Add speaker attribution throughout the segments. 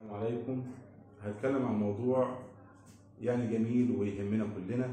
Speaker 1: السلام عليكم هتكلم عن موضوع يعني جميل ويهمنا كلنا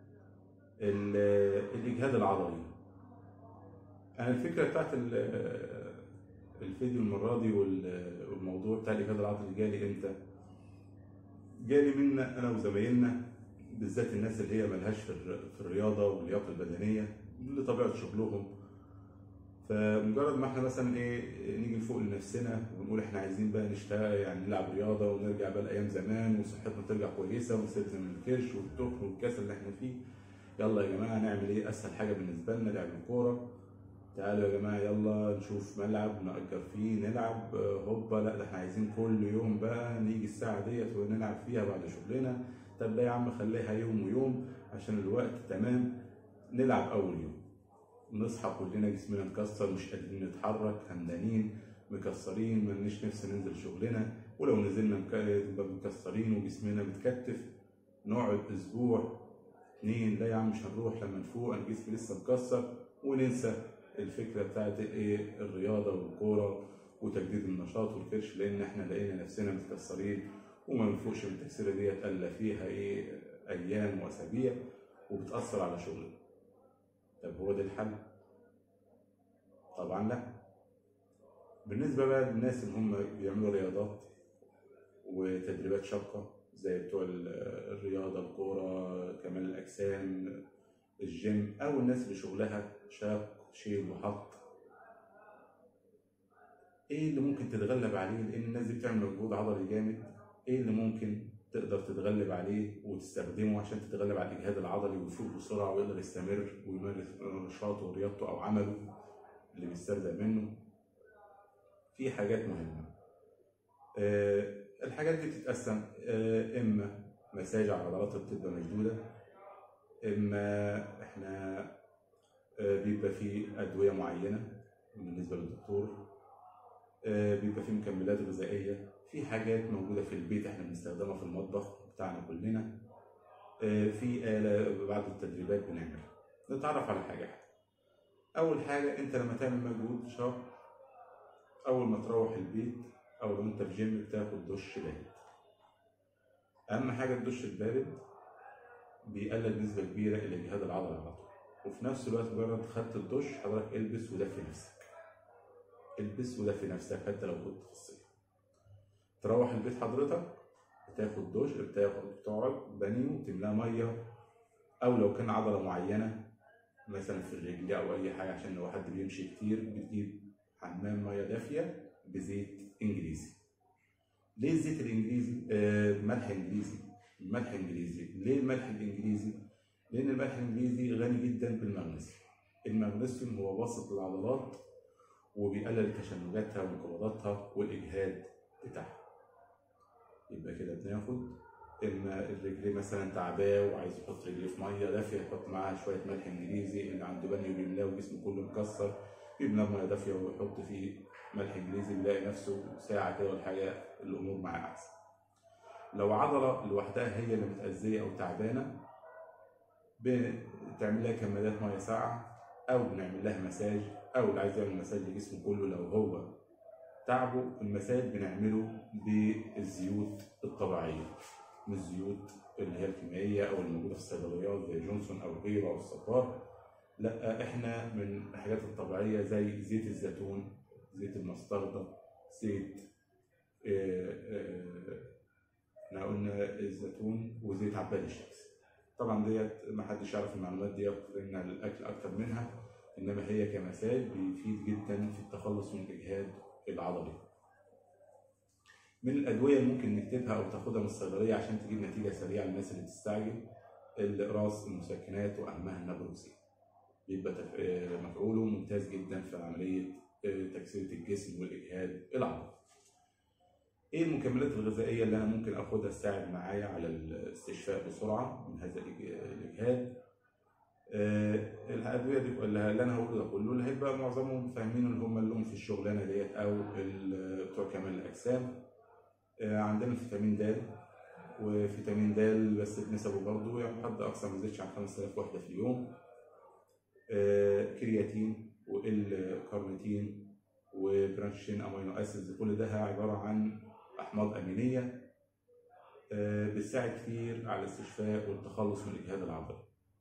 Speaker 1: ال- الإجهاد العضلي أنا الفكرة بتاعت ال- الفيديو المرة دي وال- والموضوع بتاع الإجهاد العضلي جالي إمتى؟ جالي منا أنا وزمايلنا بالذات الناس اللي هي ملهاش في الر- في الرياضة واللياقة البدنية لطبيعة شغلهم فمجرد ما احنا مثلا ايه نيجي نفوق لنفسنا ونقول احنا عايزين بقى نشتغل يعني نلعب رياضه ونرجع بقى لايام زمان وصحتنا ترجع كويسه ونستلزم من الكرش والتخن والكسل اللي احنا فيه يلا يا جماعه نعمل ايه اسهل حاجه بالنسبه لنا لعب الكوره تعالوا يا جماعه يلا نشوف ملعب نأجر فيه نلعب آه، هوبا لا ده احنا عايزين كل يوم بقى نيجي الساعه ديت ونلعب فيها بعد شغلنا طب لا يا عم خليها يوم ويوم عشان الوقت تمام نلعب اول يوم نصحى كلنا جسمنا مكسر مش قادرين نتحرك همدانين مكسرين ملناش نفس ننزل شغلنا ولو نزلنا مك- نبقى مكسرين وجسمنا متكتف نقعد اسبوع اتنين لا يا عم مش هنروح لما نفوق انا جسمي لسه مكسر وننسى الفكره بتاعت ايه الرياضه والكوره وتجديد النشاط والكرش لان احنا لقينا نفسنا متكسرين وما بنفوقش من التكسيره ديت الا فيها ايه ايام واسابيع وبتاثر على شغلنا طب هو ده الحل؟ طبعا لا بالنسبة بقى للناس اللي هم بيعملوا رياضات وتدريبات شاقة زي بتوع ال- الرياضة الكورة كمال الأجسام الجيم أو الناس اللي شغلها شاق شيل وحط إيه اللي ممكن تتغلب عليه لأن الناس دي بتعمل مجهود عضلي جامد إيه اللي ممكن تقدر تتغلب عليه وتستخدمه عشان تتغلب على الإجهاد العضلي ويفوق بسرعة ويقدر يستمر ويمارس نشاطه ورياضته أو عمله اللي بيسترزق منه في حاجات مهمة آه، الحاجات دي بتتقسم آه، إما مساج على العضلات اللي بتبقى مشدودة إما إحنا آه، بيبقى في أدوية معينة بالنسبة للدكتور آه، بيبقى في مكملات غذائية في حاجات موجودة في البيت إحنا بنستخدمها في المطبخ بتاعنا كلنا آه، في آلة بعد التدريبات بنعملها نتعرف على حاجة حاجة أول حاجة أنت لما تعمل مجهود شاق أول ما تروح البيت أو لو أنت في جيم بتاخد دش بارد أهم حاجة الدش البارد بيقلل نسبة كبيرة الإجهاد العضلي على طول وفي نفس الوقت مجرد خدت الدش حضرتك البس ودفي نفسك البس ودفي نفسك حتى لو كنت في الصيف تروح البيت حضرتك بتاخد دش بتاخد بتقعد بانيو تملاه ميه او لو كان عضله معينه مثلا في الرجل او اي حاجه عشان لو حد بيمشي كتير بتجيب حمام ميه دافيه بزيت انجليزي ليه الزيت الانجليزي آه ملح انجليزي ملح انجليزي ليه الملح الانجليزي لان الملح الانجليزي غني جدا بالمغنيسيوم المغنيسيوم هو وسط العضلات وبيقلل تشنجاتها وانقباضاتها والاجهاد بتاعها يبقى كده بناخد اما الرجل مثلا تعباه وعايز يحط رجليه في ميه دافيه يحط معاها شويه ملح انجليزي اللي عنده بني وبيملاه وجسمه كله مكسر يملاه ميه دافيه ويحط فيه ملح انجليزي بيلاقي نفسه ساعه كده ولا حاجه الامور معاه احسن لو عضله لوحدها هي اللي متاذيه او تعبانه بتعمل لها كمادات ميه ساقعه او بنعمل لها مساج او اللي عايز يعمل مساج لجسمه كله لو هو تعبه المساج بنعمله بالزيوت الطبيعيه مش الزيوت اللي هي الكيميائيه او الموجوده في الصيدليات زي جونسون او غيره او الصبار لا احنا من الحاجات الطبيعيه زي زيت الزيتون زيت المستردة زيت آه، آه، احنا قلنا الزيتون وزيت عباد الشمس طبعا ديت ما حدش يعرف المعلومات ديت لان الاكل اكتر منها انما هي كمساج بيفيد جدا في التخلص من الاجهاد العضلي من الادويه اللي ممكن نكتبها او تاخدها من الصيدليه عشان تجيب نتيجه سريعه للناس اللي بتستعجل الاقراص المسكنات واهمها النابروكسين بيبقى تف- آه، مفعوله ممتاز جدا في عمليه آه، تكسيره الجسم والاجهاد العضلي ايه المكملات الغذائيه اللي انا ممكن اخدها تساعد معايا على الاستشفاء بسرعه من هذا الإج- الاجهاد آه، الادويه دي اللي اللي انا هقوله ده كله اللي هيبقى معظمهم فاهمين اللي هم اللي هم في الشغلانه ديت او ال- بتوع كمال الاجسام آه، عندنا الفيتامين د وفيتامين د بس بنسبه برضه يعني حد اقصى ما يزيدش عن 5000 وحده في اليوم آه، كرياتين وال كارنيتين وبرانشين امينو اسيدز كل ده عباره عن احماض امينيه آه، بتساعد كتير على الاستشفاء والتخلص من الاجهاد العضلي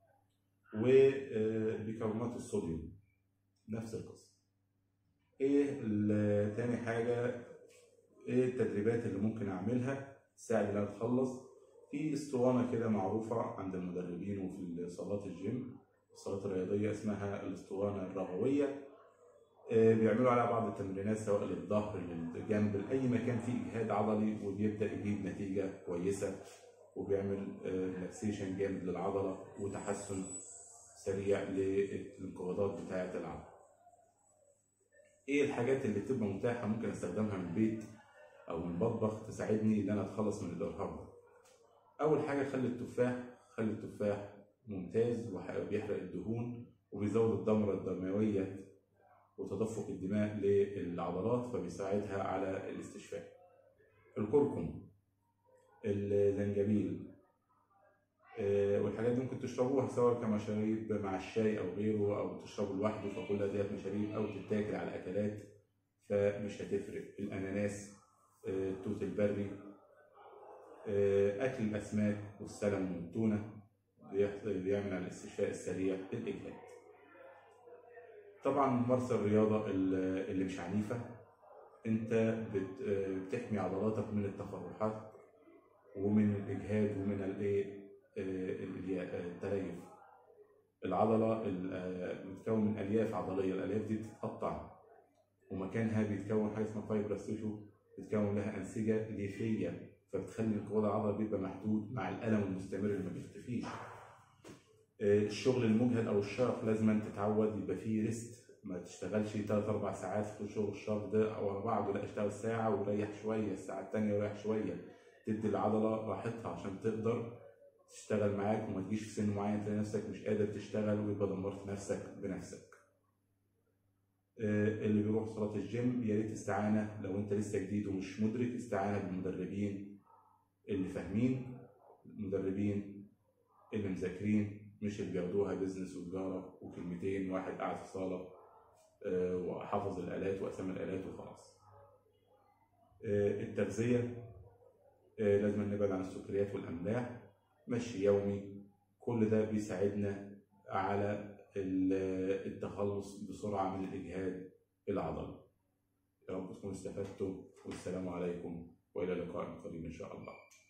Speaker 1: وبيكربونات الصوديوم نفس القصه ايه ال- تاني حاجه ايه التدريبات اللي ممكن اعملها تساعد ان انا اتخلص في اسطوانه كده معروفه عند المدربين وفي صالات الجيم الصالات الرياضيه اسمها الاسطوانه الرغويه آه، بيعملوا عليها بعض التمرينات سواء للظهر للجنب لاي مكان فيه اجهاد عضلي وبيبدا يجيب نتيجه كويسه وبيعمل ريلاكسيشن جامد للعضله وتحسن سريع للانقباضات بتاعه العضله. ايه الحاجات اللي بتبقى متاحه ممكن استخدمها من البيت او من المطبخ تساعدني ان انا اتخلص من الارهاق ده؟ اول حاجه خل التفاح خل التفاح ممتاز وبيحرق الدهون وبيزود الدورة الدموية وتدفق الدماء للعضلات فبيساعدها على الاستشفاء الكركم الزنجبيل آه، والحاجات دي ممكن تشربوها سواء كمشاريب مع الشاي او غيره او تشربه لوحده فكل ديت مشاريب او تتاكل على اكلات فمش هتفرق الاناناس آه، التوت البري آه، اكل الاسماك والسلم والتونه بيح- بيعمل على الاستشفاء السريع للاجهاد طبعا ممارسه الرياضه ال- اللي مش عنيفه انت بت- آه، بتحمي عضلاتك من التقرحات ومن الاجهاد ومن الايه آه، الإليا- آه، التليف العضله ال- آه، بتتكون من الياف عضليه الالياف دي بتتقطع ومكانها بيتكون حاجه اسمها فايبرس تيشو بتتكون لها انسجه ليفيه فبتخلي انقباض العضله بيبقى محدود مع الالم المستمر اللي ما بيختفيش آه، الشغل المجهد او الشاق لازم تتعود يبقى فيه ريست ما تشتغلش 3 4 ساعات في شغل الشاق ده ورا بعض لا اشتغل ساعه وريح شويه الساعه الثانيه وريح شويه تدي العضله راحتها عشان تقدر تشتغل معاك وما تجيش في سن معين تلاقي نفسك مش قادر تشتغل ويبقى دمرت نفسك بنفسك آه، اللي بيروح صالات الجيم يا ريت استعانه لو انت لسه جديد ومش مدرك استعانه بالمدربين اللي فاهمين المدربين اللي مذاكرين مش اللي بياخدوها بيزنس وتجاره وكلمتين واحد قاعد في صاله آه، وحافظ الالات واسامي الالات وخلاص آه، التغذيه آه، لازم نبعد عن السكريات والاملاح مشي يومي كل ده بيساعدنا على ال- التخلص بسرعه من الاجهاد العضلي يا رب تكونوا استفدتوا والسلام عليكم والى لقاء قريب ان شاء الله